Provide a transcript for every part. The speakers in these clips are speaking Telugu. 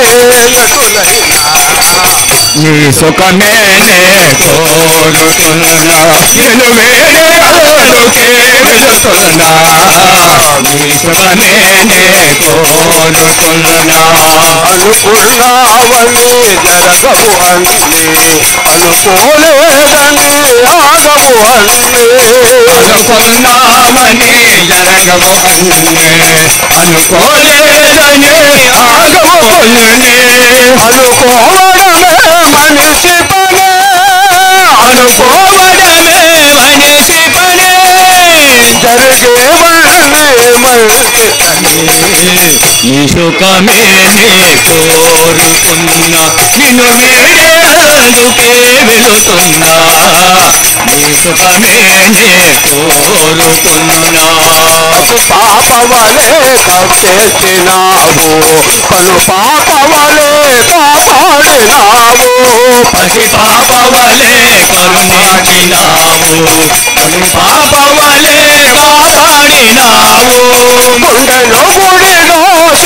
నీ సుఖమే నే కోరుతున్నా నేను వేరే అలోకే వెళుతున్నా నీ సుఖమే నే కోరుతున్నా అనుకున్నావని జరగవు అన్నీ అనుకోలేదని ఆగవు అన్నీ అనుకున్నామని జరగవు అన్నే అనుకోలేదని ఆగవు అన్నే అనుకోవడమే మనిషి పనే అనుకోవడమే మనిషి పనే జరిగేవన్నీ మనిషి నీ సుఖమే నే కోరుతున్నా నిన్ను వేడే అందుకే వెళుతున్నా నీ సుఖమే నే కోరుతున్నా పాపవలే తప్పెట్టినావు పలు పాపవలే కాపాడినావు పసి పాప వలే కరుణించినావు పలు పాప వలే కాపాడినావు గుండెలో గుడిలో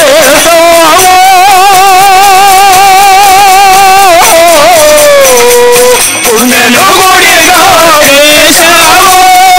గుండెలో గుడిగా వేశావు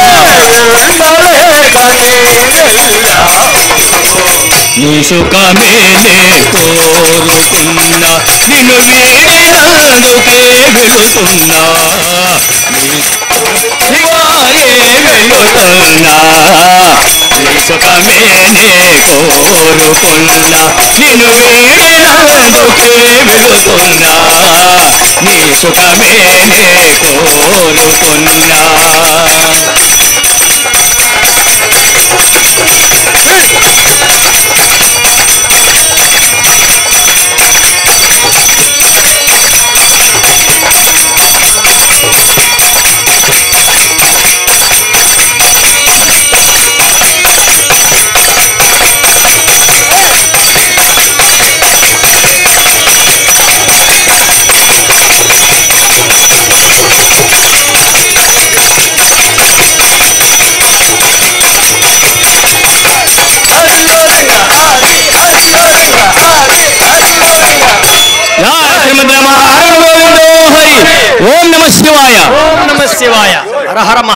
నీ సుఖమే నే కోరుతున్నా నిన్ను వీడి అందుకే వెళుతున్నా నీ శివాయే వెళుతున్నా నీ సుఖమే నే కోరుకున్నా నిన్ను వీడి అందుకే వెళుతున్నా నీ సుఖమే నే కోరుకున్నా యా శ్రీమద్ రామాయణ గోవిందో హరి ఓం నమ శివాయ ఓం నమ శివాయ హర హర మ-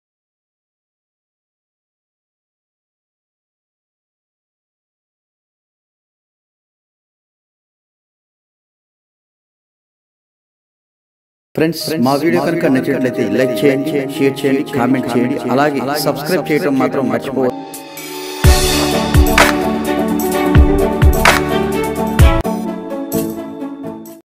ఫ్రెండ్స్ మా వీడియో కనుక నచ్చినట్లయితే లైక్ చేయండి షేర్ చేయండి కామెంట్ చేయండి అలాగే సబ్స్క్రైబ్ చేయడం మాత్రం మర్చిపోవద్దు